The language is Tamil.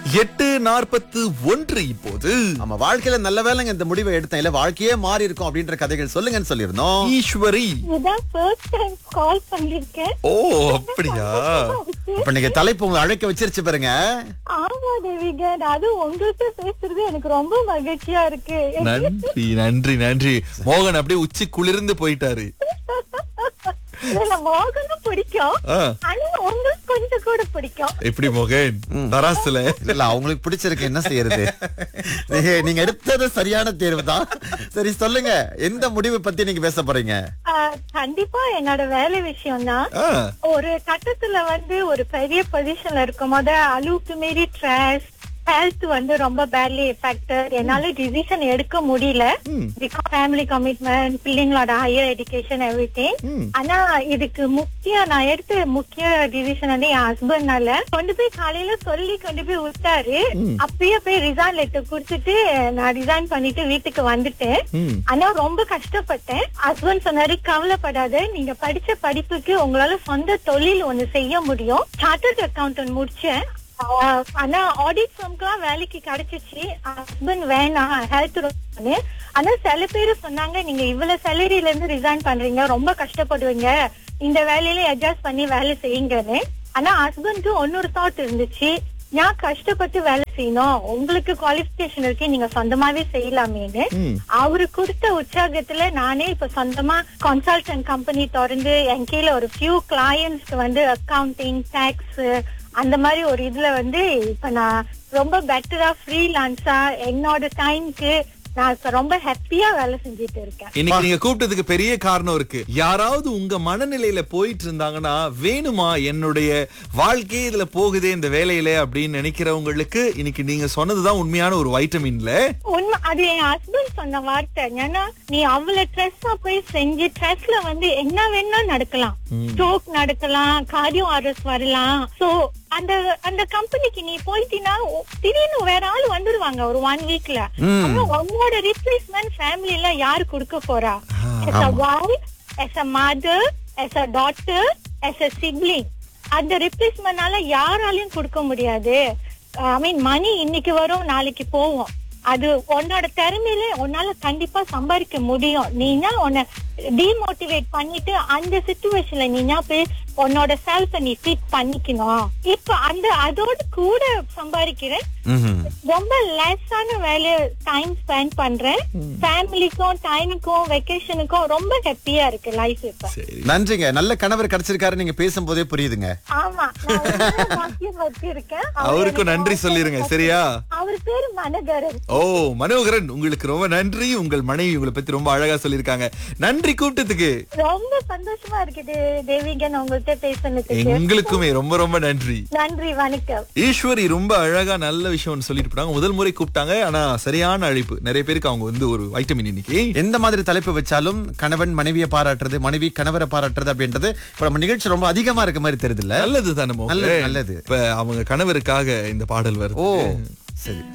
எட்டு நாற்பத்து ஒன்று இப்போது நம்ம வாழ்க்கையில நல்ல வேலைங்க இந்த முடிவை எடுத்தேன் இல்ல வாழ்க்கையே மாறி இருக்கும் அப்படின்ற கதைகள் சொல்லுங்கன்னு சொல்லியிருந்தோம் ஈஸ்வரி இதான் ஃபர்ஸ்ட் டைம் கால் பண்ணிருக்கேன் ஓ அப்படியா அப்ப நீங்க தலைப்பு உங்களை அழைக்க வச்சிருச்சு பாருங்க ஆமா தேவிகன் அது உங்கள்கிட்ட பேசுறது எனக்கு ரொம்ப மகிழ்ச்சியா இருக்கு நன்றி நன்றி நன்றி மோகன் அப்படியே உச்சி குளிர்ந்து போயிட்டாரு இல்ல மோகனும் பிடிக்கும் ஆ, ஆனா உங்களுக்கு கொஞ்சம் கூட பிடிக்கும் எப்படி மோகன் தராசுல இல்ல அவங்களுக்கு பிடிச்சிருக்கு என்ன செய்யறது நீங்க- நீங்க எடுத்தது சரியான தேர்வு தான் சரி சொல்லுங்க எந்த முடிவு பத்தி நீங்க பேச போறீங்க ஆ, கண்டிப்பா என்னோட வேலை விஷயம் தான் ஆ, ஒரு கட்டத்துல வந்து ஒரு பெரிய பொசிஷன்ல இருக்கும் போது அளவுக்கு மீறி ட்ராஷ் ஹெல்த் வந்து ரொம்ப பேட்லி எஃபெக்டட் என்னால டிசிஷன் எடுக்க முடியல ஃபேமிலி கமிட்மெண்ட் பிள்ளைங்களோட ஹையர் எஜுகேஷன் எவ்ரி ஆனா இதுக்கு முக்கிய நான் எடுத்த முக்கிய டிசிஷன் வந்து என் ஹஸ்பண்ட்னால கொண்டு போய் காலையில சொல்லி கொண்டு போய் விட்டாரு அப்பயே போய் ரிசைன் லெட்டர் கொடுத்துட்டு நான் ரிசைன் பண்ணிட்டு வீட்டுக்கு வந்துட்டேன் ம். ஆனா ரொம்ப கஷ்டப்பட்டேன் ஹஸ்பண்ட் சொன்னாரு கவலைப்படாத நீங்க படிச்ச படிப்புக்கு உங்களால சொந்த தொழில் ஒண்ணு செய்ய முடியும் சார்ட்டர்ட் அக்கௌண்டன்ட் முடிச்சேன் ஆஹ் ஆனா ஆடிட் ஃபர்ம்க்குலாம் வேலைக்கு கிடைச்சிச்சு ஹஸ்பண்ட் வேணாம் ஹெல்த் ஆனா சில பேர் சொன்னாங்க நீங்க இவ்வளவு சேலரியில இருந்து ரிசைன் பண்றீங்க ரொம்ப கஷ்டப்படுவீங்க இந்த வேலையில அட்ஜஸ்ட் பண்ணி வேலை செய்யுங்கன்னு ஆனா ஹஸ்பண்ட்க்கு ஒன்னொரு தாட் இருந்துச்சு நான் கஷ்டப்பட்டு வேலை செய்யணும் உங்களுக்கு குவாலிபிகேஷன் இருக்கு நீங்க சொந்தமாவே செய்யலாமேன்னு அவரு கொடுத்த உற்சாகத்துல நானே இப்ப சொந்தமா கன்சல்டன்ட் கம்பெனி திறந்து என் கீழ ஒரு ஃபியூ கிளையன்ஸ்க்கு வந்து அக்கவுண்டிங் டாக்ஸ் அந்த மாதிரி ஒரு இதுல வந்து இப்ப நான் ரொம்ப பெட்டரா ஃப்ரீலான்ஸா என்னோட டைம்க்கு நான் இப்ப ரொம்ப ஹாப்பியா வேலை செஞ்சுட்டு இருக்கேன் இன்னைக்கு நீங்க கூப்பிட்டதுக்கு பெரிய காரணம் இருக்கு யாராவது உங்க மனநிலையில போயிட்டு இருந்தாங்கன்னா வேணுமா என்னுடைய வாழ்க்கையே இதுல போகுதே இந்த வேலையில அப்படின்னு நினைக்கிறவங்களுக்கு இன்னைக்கு நீங்க சொன்னதுதான் உண்மையான ஒரு வைட்டமின்ல உண்மை அது என் ஹஸ்பண்ட் சொன்ன வார்த்தை ஏன்னா நீ அவ்வளவு ட்ரெஸ்ஸா போய் செஞ்சு ட்ரெஸ்ல வந்து என்ன வேணா நடக்கலாம் ஸ்ட்ரோக் நடக்கலாம் கார்டியோ அரஸ் வரலாம் சோ அந்த அந்த கம்பெனிக்கு நீ போயிட்டீன்னா ஒ- திடீர்னு வேற ஆள் வந்துருவாங்க ஒரு ஒன் வீக்ல உன்னோட ரிப்ளேஸ்மெண்ட் ஃபேமிலில யாரு கொடுக்க போறா as a wife as a mother as a daughter as a sibling அந்த ரிப்ளேஸ்மெண்ட்னால யாராலையும் கொடுக்க முடியாது ஐ மீன் மணி இன்னைக்கு வரும் நாளைக்கு போவோம் அது உன்னோட திறமையில உன்னால கண்டிப்பா சம்பாதிக்க முடியும் நீனா உன்னை டிமோட்டிவேட் பண்ணிட்டு அந்த சுச்சுவேஷன்ல நீனா போய் உன்னோட செல்ஃப நீ ஃபிட் பண்ணிக்கணும் இப்ப அந்த அதோட கூட சம்பாதிக்கிறேன் ம்ஹும். ரொம்ப லெஸ்ஸான வேலைய டைம் ஸ்பெண்ட் பண்றேன் ஃபேமிலிக்கும் டைமுக்கும் வெக்கேஷனுக்கும் ரொம்ப ஹாப்பியா இருக்கு லைஃப் இப்ப சரி நன்றிங்க நல்ல கணவர் கிடைச்சிருக்காரு நீங்க பேசும்போதே புரியுதுங்க ஆமா நான் ரொம்ப பாக்கியம் வச்சிருக்கேன் அவர் அவருக்கும் எனக்கு நன்றி சொல்லிருங்க சரியா அவர் பேரு மனகரன் ஓ மனோகரன் உங்களுக்கு ரொம்ப நன்றி உங்கள் மனைவி உங்களை பத்தி ரொம்ப அழகா சொல்லிருக்காங்க நன்றி கூப்பிட்டதுக்கு ரொம்ப சந்தோஷமா இருக்குது தேவிகன் உங்கள்கிட்ட பேசுனதுக்கு எங்களுக்குமே ரொம்ப ரொம்ப நன்றி நன்றி வணக்கம் ஈஸ்வரி ரொம்ப அழகா நல்ல விஷயம் ஒண்ணு சொல்லிட்டு போனாங்க முதல் முறை கூப்பிட்டாங்க ஆனா சரியான அழைப்பு நிறைய பேருக்கு அவங்க வந்து ஒரு வைட்டமின் இன்னைக்கு எந்த மாதிரி தலைப்பு வச்சாலும் கணவன் மனைவியை பாராட்டுறது மனைவி கணவரை பாராட்டுறது அப்படின்றது இப்ப நம்ம நிகழ்ச்சி ரொம்ப அதிகமா இருக்க மாதிரி தெரியுது இல்ல நல்லது தானே நல்லது, நல்லது. இப்ப அவங்க கணவருக்காக இந்த பாடல் வருது ஓ சரி